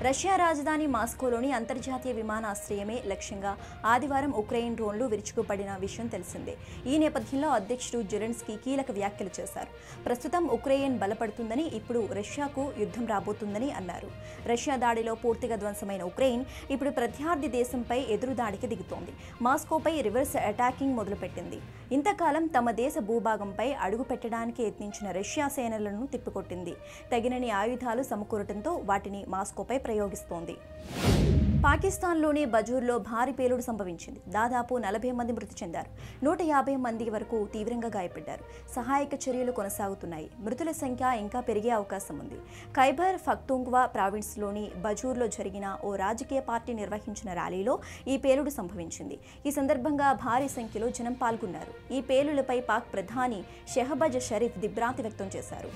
Russia రాజధాని మాస్కోలోని అంతర్జాతీయ విమానాశ్రయమే లక్ష్యంగా ఆదివారం ఉక్రెయిన్ డ్రోన్లు విరుచుకుపడిన విషయం తెలిసిందే ఈ నేపథ్యంలో అధ్యక్షుడు జెలెన్స్కీ కీలక వ్యాఖ్యలు చేశారు ప్రస్తుతం ఉక్రెయిన్ బలపడుతుందని ఇప్పుడు రష్యాకు యుద్ధం రాబోతుందని అన్నారు రష్యా దాడిలో పూర్తిగా ధ్వంసమైన ఉక్రెయిన్ ఇప్పుడు ప్రత్యర్థి దేశంపై ఎదురుదాడికి దిగుతోంది మాస్కోపై రివర్స్ అటాకింగ్ మొదలుపెట్టింది ఇంతకాలం తమ దేశ భూభాగంపై అడుగు పెట్టడానికి యత్నించిన రష్యా సేనలను తిప్పికొట్టింది తగినన్ని ఆయుధాలు సమకూరటంతో వాటిని మాస్కోపై ప్రయోగిస్తోంది పాకిస్తాన్లోని బజూర్లో భారీ పేలుడు సంభవించింది దాదాపు నలభై మంది మృతి చెందారు నూట యాభై మంది వరకు తీవ్రంగా గాయపడ్డారు సహాయక చర్యలు కొనసాగుతున్నాయి మృతుల సంఖ్య ఇంకా పెరిగే అవకాశం ఉంది ఖైబర్ ఫక్తుంగ్వా ప్రావిన్స్లోని బజూర్లో జరిగిన ఓ రాజకీయ పార్టీ నిర్వహించిన ర్యాలీలో ఈ పేలుడు సంభవించింది ఈ సందర్భంగా భారీ సంఖ్యలో జనం పాల్గొన్నారు ఈ పేలులపై పాక్ ప్రధాని షెహబాజ్ షరీఫ్ దిగ్భ్రాంతి వ్యక్తం చేశారు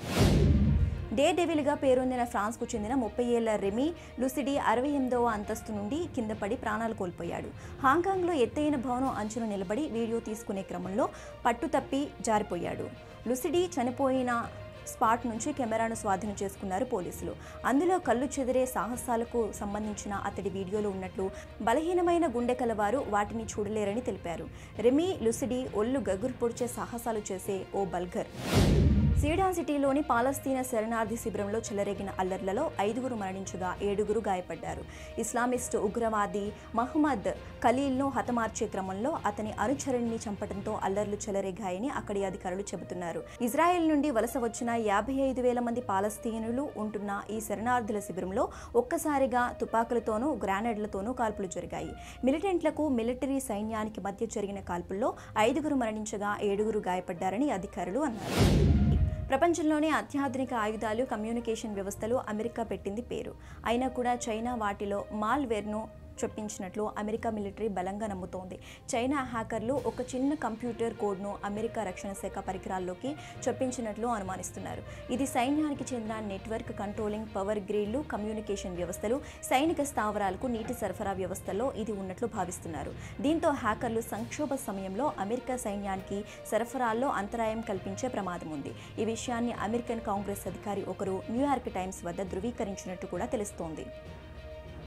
డే డెవిల్గా పేరొందిన ఫ్రాన్స్కు చెందిన ముప్పై ఏళ్ల రెమీ లుసిడీ అరవై ఎనిమిదవ అంతస్తు నుండి కింద పడి ప్రాణాలు కోల్పోయాడు హాంకాంగ్లో ఎత్తైన భవనం అంచున నిలబడి వీడియో తీసుకునే క్రమంలో పట్టు తప్పి జారిపోయాడు లుసిడీ చనిపోయిన స్పాట్ నుంచి కెమెరాను స్వాధీనం చేసుకున్నారు పోలీసులు అందులో కళ్ళు చెదిరే సాహసాలకు సంబంధించిన అతడి వీడియోలు ఉన్నట్లు బలహీనమైన గుండె కలవారు వాటిని చూడలేరని తెలిపారు రెమీ లుసిడీ ఒళ్ళు గగురు పొడిచే సాహసాలు చేసే ఓ బల్గర్ సీడాన్ సిటీలోని పాలస్తీనా శరణార్థి శిబిరంలో చెలరేగిన అల్లర్లలో ఐదుగురు మరణించగా ఏడుగురు గాయపడ్డారు ఇస్లామిస్ట్ ఉగ్రవాది మహమ్మద్ ఖలీల్ను హతమార్చే క్రమంలో అతని అనుచరుణ్ణి చంపడంతో అల్లర్లు చెలరేగాయని అక్కడి అధికారులు చెబుతున్నారు ఇజ్రాయెల్ నుండి వలస వచ్చిన యాభై ఐదు వేల మంది పాలస్తీనులు ఉంటున్న ఈ శరణార్థుల శిబిరంలో ఒక్కసారిగా తుపాకులతోనూ గ్రానైడ్లతోనూ కాల్పులు జరిగాయి మిలిటెంట్లకు మిలిటరీ సైన్యానికి మధ్య జరిగిన కాల్పుల్లో ఐదుగురు మరణించగా ఏడుగురు గాయపడ్డారని అధికారులు అన్నారు ప్రపంచంలోనే అత్యాధునిక ఆయుధాలు కమ్యూనికేషన్ వ్యవస్థలు అమెరికా పెట్టింది పేరు అయినా కూడా చైనా వాటిలో మాల్వేర్ను చొప్పించినట్లు అమెరికా మిలిటరీ బలంగా నమ్ముతోంది చైనా హ్యాకర్లు ఒక చిన్న కంప్యూటర్ కోడ్ను అమెరికా రక్షణ శాఖ పరికరాల్లోకి చొప్పించినట్లు అనుమానిస్తున్నారు ఇది సైన్యానికి చెందిన నెట్వర్క్ కంట్రోలింగ్ పవర్ గ్రిడ్లు కమ్యూనికేషన్ వ్యవస్థలు సైనిక స్థావరాలకు నీటి సరఫరా వ్యవస్థల్లో ఇది ఉన్నట్లు భావిస్తున్నారు దీంతో హ్యాకర్లు సంక్షోభ సమయంలో అమెరికా సైన్యానికి సరఫరాల్లో అంతరాయం కల్పించే ప్రమాదం ఉంది ఈ విషయాన్ని అమెరికన్ కాంగ్రెస్ అధికారి ఒకరు న్యూయార్క్ టైమ్స్ వద్ద ధృవీకరించినట్టు కూడా తెలుస్తోంది